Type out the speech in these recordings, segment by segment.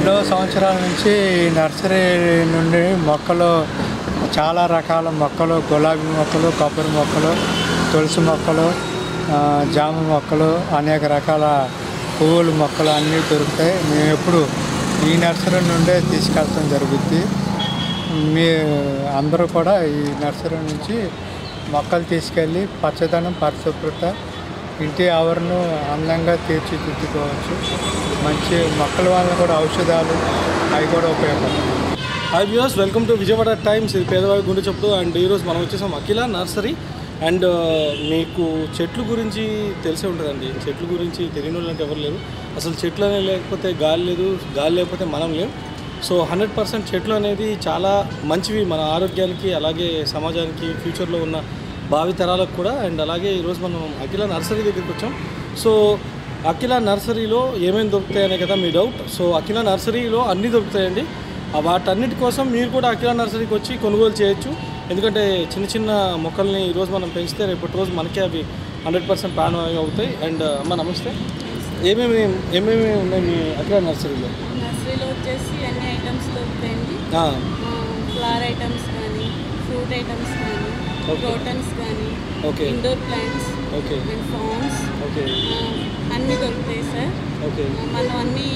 ఎన్నో సంవత్సరాల నుంచి ఈ నర్సరీ నుండి మొక్కలు చాలా రకాల మొక్కలు గులాబీ మొక్కలు కొబ్బరి మొక్కలు తులసి మొక్కలు ఆ, జామ మొక్కలు అనేక రకాల పువ్వుల మొక్కలు అన్నీ దొరుకుతాయి మేము ఎప్పుడు ఈ నర్సరీ నుండే తీసుకెళ్ళటం జరుగుద్ది మీ అందరూ కూడా ఈ నర్సరీ నుంచి మొక్కలు తీసుకెళ్ళి పచ్చదనం పరిశుభ్రత ఇంటి ఆవరణను అందంగా తీర్చిదిద్దుకోవచ్చు మంచి మొక్కల వల్ల కూడా ఔషధాలు అవి కూడా ఉపయోగపడతాయి hi views welcome to Vijayawada Times ఇది పేదవాడి గుండె చెప్తూ అండ్ ఈరోజు మనం వచ్చేసాం అఖిల నర్సరీ అండ్ మీకు చెట్లు గురించి తెలిసే ఉంటుందండి చెట్ల గురించి తెలియని వాళ్ళు అంటే ఎవరు లేరు అసలు చెట్లు అనేది లేకపోతే గాలి లేదు గాలి లేకపోతే మనం లేం సో హండ్రెడ్ పర్సెంట్ చెట్లు అనేది చాలా మంచివి మన ఆరోగ్యానికి అలాగే సమాజానికి ఫ్యూచర్లో ఉన్న భావి తరాలకు కూడా అండ్ అలాగే ఈరోజు మనం అఖిల నర్సరీ దగ్గరికి వచ్చాం సో అఖిల నర్సరీలో ఏమేమి దొరుకుతాయనే కదా మీ డౌట్ సో అఖిల నర్సరీలో అన్నీ దొరుకుతాయండి ఆ వాటన్నిటి కోసం మీరు కూడా అఖిల నర్సరీకి వచ్చి కొనుగోలు చేయొచ్చు ఎందుకంటే చిన్న చిన్న మొక్కల్ని ఈరోజు మనం పెంచితే రేపటి రోజు మనకే అవి హండ్రెడ్ పర్సెంట్ ప్రాణవాయువు అవుతాయి అండ్ అమ్మ నమస్తే ఏమేమి ఏమేమి ఉన్నాయి మీ అఖిల నర్సరీలో నర్సరీలో వచ్చేసి అన్ని ఐటమ్స్ దొరుకుతాయండి ఆ, ఫ్లవర్ ఐటమ్స్ కానీ ఫ్రూట్ ఐటమ్స్ కానీ Okay. క్రోటన్స్ కానీ Okay. Indoor plants okay and farms okay అన్నీ దొరుకుతాయి సార్ ఓకే ఆ, మనం అన్ని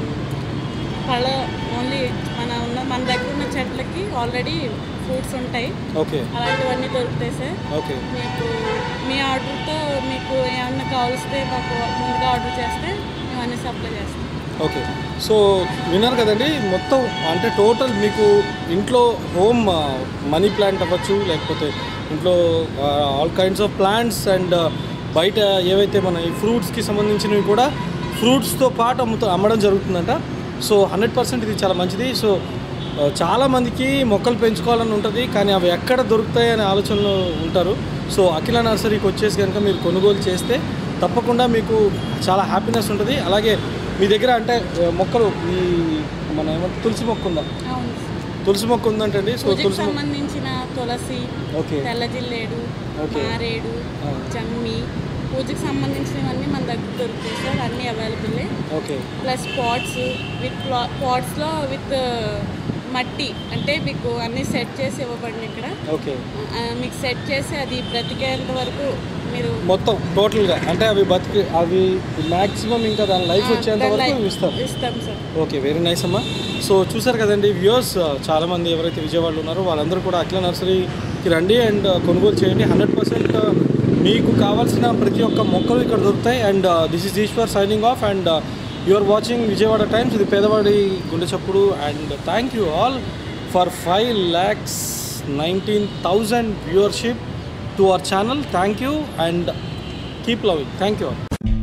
పళ్ళ ఓన్లీ మన ఉన్న మన దగ్గర ఉన్న చెట్లకి ఆల్రెడీ ఫ్రూట్స్ ఉంటాయి ఓకే అలాంటివన్నీ దొరుకుతాయి సార్ ఓకే మీకు మీ ఆర్డర్తో మీకు ఏమన్నా కావలిస్తే మాకు ముందుగా ఆర్డర్ చేస్తే మేము అన్ని సప్లై చేస్తాం ఓకే సో విన్నారు కదండి మొత్తం అంటే టోటల్ మీకు ఇంట్లో హోమ్ మనీ ప్లాంట్ అవ్వచ్చు లేకపోతే ఇంట్లో all kinds of plants and బయట ఏవైతే మన ఈ ఫ్రూట్స్కి సంబంధించినవి కూడా ఫ్రూట్స్తో పాటు అమ్ముతా అమ్మడం జరుగుతుందంట సో హండ్రెడ్ పర్సెంట్ ఇది చాలా మంచిది సో ఆ, చాలామందికి మొక్కలు పెంచుకోవాలని ఉంటుంది కానీ అవి ఎక్కడ దొరుకుతాయి అనే ఆలోచనలో ఉంటారు సో అఖిల నర్సరీకి వచ్చేసి కనుక మీరు కొనుగోలు చేస్తే తప్పకుండా మీకు చాలా హ్యాపీనెస్ ఉంటుంది అలాగే మీ దగ్గర అంటే ఆ, మొక్కలు ఈ మన ఏమంటే తులసి మొక్క ఉందా అవును సార్. తులసి మొక్క ఉందంటండి సో పూజకి తులసి మొక్క సంబంధించిన తులసి ఓకే తెల్ల జిల్లేడు Okay. మారేడు ఆ. జమ్మి పూజకి సంబంధించినవన్నీ మన దగ్గర దొరుకుతాయి సార్ అన్నీ available okay plus pots with పాట్స్లో విత్ మట్టి అంటే మీకు అన్నీ సెట్ చేసి ఇవ్వబడింది ఇక్కడ ఓకే ఆ, మీకు సెట్ చేసి అది బ్రతికేంత వరకు మీరు మొత్తం టోటల్గా అంటే అవి బతికి అవి మ్యాక్సిమం ఇంకా దాని లైఫ్ వచ్చేంత దాని వరకు లైఫ్ ఇస్తారు ఇస్తాం సార్ ఓకే వెరీ నైస్ అమ్మా సో చూసారు కదండి వ్యూయర్స్ చాలామంది ఎవరైతే విజయవాడలో ఉన్నారో వాళ్ళందరూ కూడా అఖిల నర్సరీకి రండి అండ్ కొనుగోలు చేయండి హండ్రెడ్ పర్సెంట్ మీకు కావాల్సిన ప్రతి ఒక్క మొక్కలు ఇక్కడ దొరుకుతాయి and this is Eshwar signing off and you are watching Vijayawada Times ఇది పేదవాడి గుండె చప్పుడు and thank you all for five lakhs nineteen thousand viewership to our channel thank you and keep loving thank you all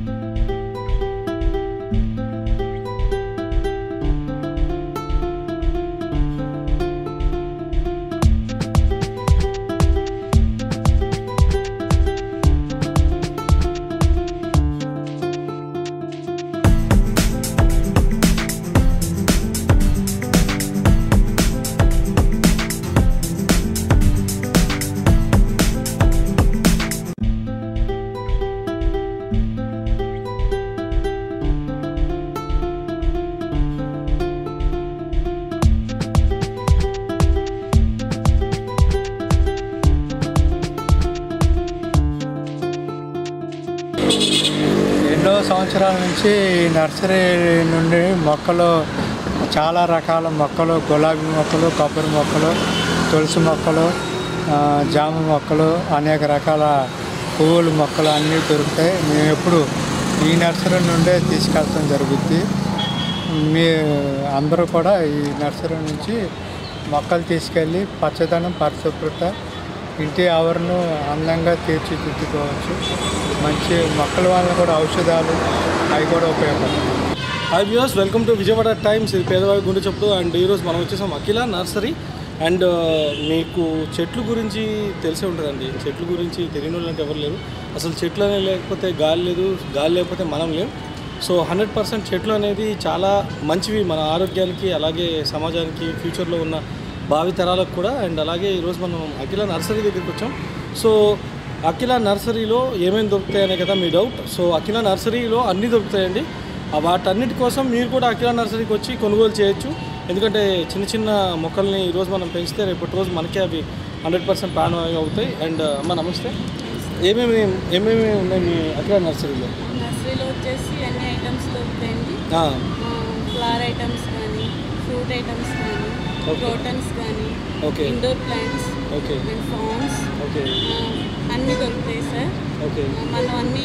ఎన్నో సంవత్సరాల నుంచి ఈ నర్సరీ నుండి మొక్కలు చాలా రకాల మొక్కలు గులాబీ మొక్కలు కొబ్బరి మొక్కలు తులసి మొక్కలు ఆ, జామ మొక్కలు అనేక రకాల పువ్వుల మొక్కలు అన్నీ దొరుకుతాయి మేము ఎప్పుడు ఈ నర్సరీ నుండే తీసుకెళ్ళటం జరుగుద్ది మీ అందరూ కూడా ఈ నర్సరీ నుంచి మొక్కలు తీసుకెళ్ళి పచ్చదనం పరిశుభ్రత ఇంటి ఆవరణను అందంగా తీర్చిదిద్దుకోవచ్చు మంచి మొక్కల వల్ల కూడా ఔషధాలు అవి కూడా ఉపయోగపడతాయి hi viewers welcome to Vijayawada Times ఇది పేదవాడి గుండె చెప్తూ అండ్ ఈరోజు మనం వచ్చేసాం అఖిల నర్సరీ అండ్ మీకు చెట్ల గురించి తెలిసే ఉంటుందండి చెట్ల గురించి తెలియని వాళ్ళు అంటే ఎవరు లేరు అసలు చెట్లు అనేది లేకపోతే గాలి లేదు గాలి లేకపోతే మనం లేం సో హండ్రెడ్ పర్సెంట్ చెట్లు అనేది చాలా మంచివి మన ఆరోగ్యానికి అలాగే సమాజానికి ఫ్యూచర్లో ఉన్న భావి తరాలకు కూడా అండ్ అలాగే ఈరోజు మనం అఖిల నర్సరీ దగ్గరికి వచ్చాం సో అఖిల నర్సరీలో ఏమేమి దొరుకుతాయనే కదా మీ డౌట్ సో అఖిల నర్సరీలో అన్నీ దొరుకుతాయండి ఆ ఆ వాటన్నిటి కోసం మీరు కూడా అఖిల నర్సరీకి వచ్చి కొనుగోలు చేయొచ్చు ఎందుకంటే చిన్న చిన్న మొక్కల్ని ఈరోజు మనం పెంచితే రేపటి రోజు మనకే అవి హండ్రెడ్ పర్సెంట్ ప్రాణవాయువు అవుతాయి అండ్ అమ్మ నమస్తే ఏమేమి ఏమేమి ఉన్నాయి మీ అఖిల నర్సరీలో నర్సరీలో వచ్చేసి అన్ని ఐటమ్స్ దొరుకుతాయండి ఆ, ఫ్లవర్ ఐటమ్స్ కానీ ఫ్రూట్ ఐటమ్స్ కానీ Okay. క్రోటన్స్ కానీ okay indoor plants okay and farms okay అన్నీ దొరుకుతాయి సార్ ఓకే మనం అన్ని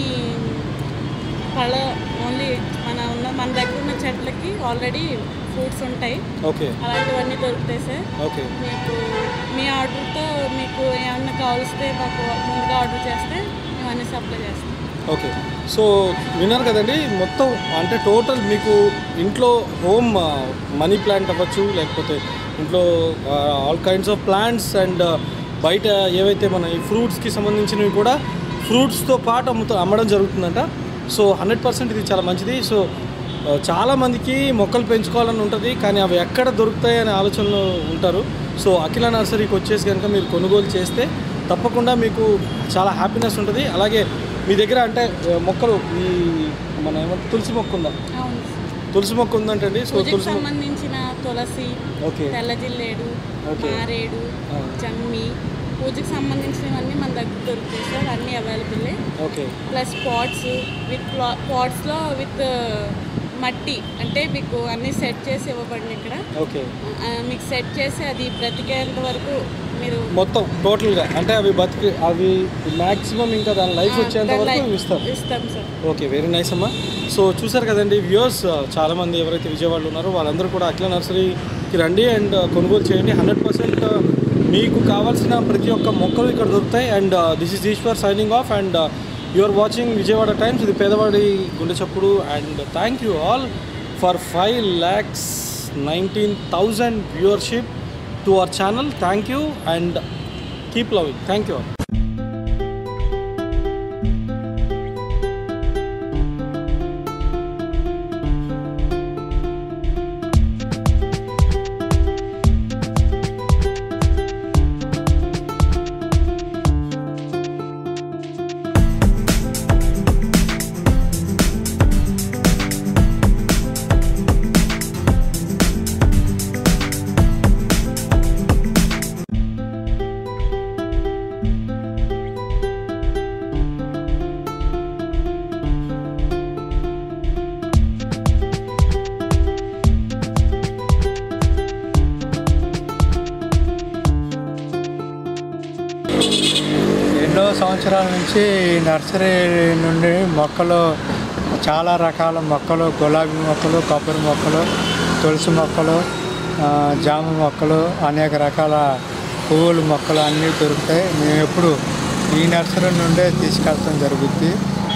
పళ్ళ ఓన్లీ మన ఉన్న మన దగ్గర ఉన్న చెట్లకి ఆల్రెడీ ఫ్రూట్స్ ఉంటాయి ఓకే అలాంటివన్నీ దొరుకుతాయి సార్ ఓకే మీకు మీ ఆర్డర్తో మీకు ఏమన్నా కావలిస్తే మాకు ముందుగా ఆర్డర్ చేస్తే మేము అన్ని సప్లై చేస్తాం ఓకే సో విన్నారు కదండి మొత్తం అంటే టోటల్ మీకు ఇంట్లో హోమ్ మనీ ప్లాంట్ అవ్వచ్చు లేకపోతే ఇంట్లో all kinds of plants and బయట ఏవైతే మన ఈ ఫ్రూట్స్కి సంబంధించినవి కూడా ఫ్రూట్స్తో పాటు అమ్ముతా అమ్మడం జరుగుతుందంట సో హండ్రెడ్ పర్సెంట్ ఇది చాలా మంచిది సో ఆ, చాలామందికి మొక్కలు పెంచుకోవాలని ఉంటుంది కానీ అవి ఎక్కడ దొరుకుతాయి అనే ఆలోచనలో ఉంటారు సో అఖిల నర్సరీకి వచ్చేసి కనుక మీరు కొనుగోలు చేస్తే తప్పకుండా మీకు చాలా హ్యాపీనెస్ ఉంటుంది అలాగే మీ దగ్గర అంటే ఆ, మొక్కలు ఈ మన ఏమంటే తులసి మొక్క ఉందా అవును తులసి మొక్క ఉందంటండి సో పూజకి తులసి మొక్క సంబంధించిన తులసి ఓకే తెల్ల జిల్లేడు Okay. మారేడు ఆ. జమ్మి పూజకి సంబంధించినవన్నీ మన దగ్గర దొరుకుతాయి సార్ అన్నీ available okay plus pots with పాట్స్లో విత్ మట్టి అంటే మీకు అన్నీ సెట్ చేసి ఇవ్వబడింది ఇక్కడ ఓకే ఆ, మీకు సెట్ చేసి అది బ్రతికేంత వరకు మీరు మొత్తం టోటల్గా అంటే అవి బతికి అవి మ్యాక్సిమం ఇంకా దాని లైఫ్ వచ్చేంత దాని వరకు లైఫ్ ఇస్తారు ఇస్తాం సార్ ఓకే వెరీ నైస్ అమ్మా సో చూసారు కదండి వ్యూవర్స్ చాలామంది ఎవరైతే విజయవాడలో ఉన్నారో వాళ్ళందరూ కూడా అఖిల నర్సరీకి రండి అండ్ కొనుగోలు చేయండి హండ్రెడ్ పర్సెంట్ మీకు కావాల్సిన ప్రతి ఒక్క మొక్కలు ఇక్కడ దొరుకుతాయి and this is Eshwar signing off and you are watching Vijayawada Times ఇది పేదవాడి గుండె చప్పుడు and thank you all for five lakhs nineteen thousand viewership to our channel thank you and keep loving thank you all ఎన్నో సంవత్సరాల నుంచి ఈ నర్సరీ నుండి మొక్కలు చాలా రకాల మొక్కలు గులాబీ మొక్కలు కొబ్బరి మొక్కలు తులసి మొక్కలు ఆ, జామ మొక్కలు అనేక రకాల పువ్వుల మొక్కలు అన్నీ దొరుకుతాయి మేము ఎప్పుడు ఈ నర్సరీ నుండే తీసుకెళ్ళడం జరుగుద్ది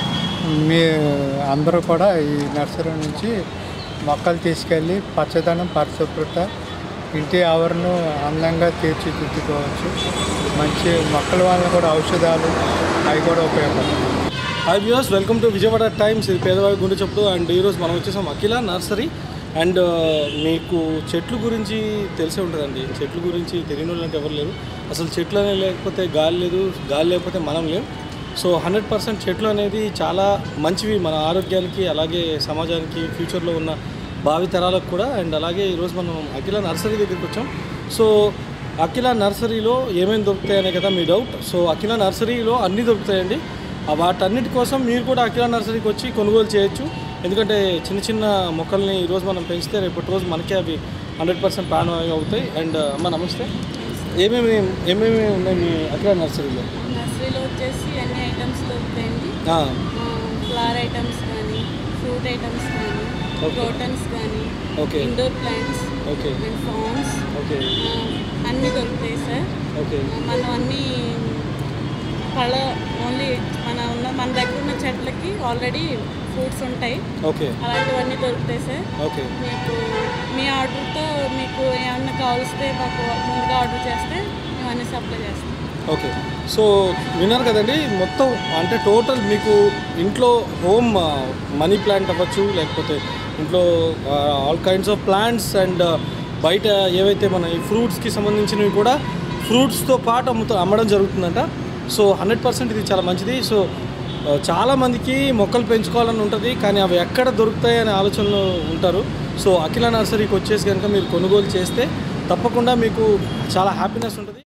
మీ అందరూ కూడా ఈ నర్సరీ నుంచి మొక్కలు తీసుకెళ్ళి పచ్చదనం పరిశుభ్రత ఇంటి ఆవరణను అందంగా తీర్చిదిద్దుకోవచ్చు మంచి మొక్కల వలన కూడా ఔషధాలు అవి కూడా ఉపయోగపడతాయి hi views welcome to Vijayawada Times ఇది పేదవాడి గుండె చెప్తూ అండ్ ఈరోజు మనం వచ్చేసాం అఖిల నర్సరీ అండ్ మీకు చెట్లు గురించి తెలిసే ఉంటుందండి చెట్లు గురించి తెలియని వాళ్ళు అంటే ఎవరు లేరు అసలు చెట్లు అనేవి లేకపోతే గాలి లేదు గాలి లేకపోతే మనం లేం సో హండ్రెడ్ పర్సెంట్ చెట్లు అనేది చాలా మంచివి మన ఆరోగ్యానికి అలాగే సమాజానికి ఫ్యూచర్లో ఉన్న భావి తరాలకు కూడా అండ్ అలాగే ఈరోజు మనం అఖిల నర్సరీ దగ్గరికి వచ్చాం సో అఖిల నర్సరీలో ఏమేమి దొరుకుతాయనే కదా మీ డౌట్ సో అఖిల నర్సరీలో అన్నీ దొరుకుతాయండి ఆ వాటన్నిటి కోసం మీరు కూడా అఖిల నర్సరీకి వచ్చి కొనుగోలు చేయొచ్చు ఎందుకంటే చిన్న చిన్న మొక్కల్ని ఈరోజు మనం పెంచితే రేపటి రోజు మనకే అవి హండ్రెడ్ పర్సెంట్ ప్రాణవాయువు అవుతాయి అండ్ అమ్మ నమస్తే ఏమేమి ఏమేమి ఉన్నాయి మీ అఖిల నర్సరీలో నర్సరీలో వచ్చేసి అన్ని ఐటమ్స్ దొరుకుతాయండి ఆ, ఫ్లవర్ ఐటమ్స్ కానీ ఫ్రూట్ ఐటమ్స్ కానీ Okay. క్రోటన్స్ కానీ okay indoor plants okay and farms okay అన్నీ దొరుకుతాయి సార్ ఓకే మనం అన్నీ పళ్ళ ఓన్లీ మన ఉన్న మన దగ్గర ఉన్న చెట్లకి ఆల్రెడీ ఫ్రూట్స్ ఉంటాయి ఓకే అలాంటివన్నీ దొరుకుతాయి సార్ ఓకే మీకు మీ ఆర్డర్తో మీకు ఏమన్నా కావలిస్తే మాకు ముందుగా ఆర్డర్ చేస్తే మేము అన్ని సప్లై చేస్తాం ఓకే సో విన్నారు కదండి మొత్తం అంటే టోటల్ మీకు ఇంట్లో హోమ్ మనీ ప్లాంట్ అవ్వచ్చు లేకపోతే ఇంట్లో all kinds of plants and బయట ఏవైతే మన ఈ ఫ్రూట్స్కి సంబంధించినవి కూడా ఫ్రూట్స్తో పాటు అమ్ముతా అమ్మడం జరుగుతుందంట సో హండ్రెడ్ పర్సెంట్ ఇది చాలా మంచిది సో ఆ, ఆ, చాలామందికి మొక్కలు పెంచుకోవాలని ఉంటుంది కానీ అవి ఎక్కడ దొరుకుతాయి అనే ఆలోచనలో ఉంటారు సో అఖిల నర్సరీకి వచ్చేసి కనుక మీరు కొనుగోలు చేస్తే తప్పకుండా మీకు చాలా హ్యాపీనెస్ ఉంటుంది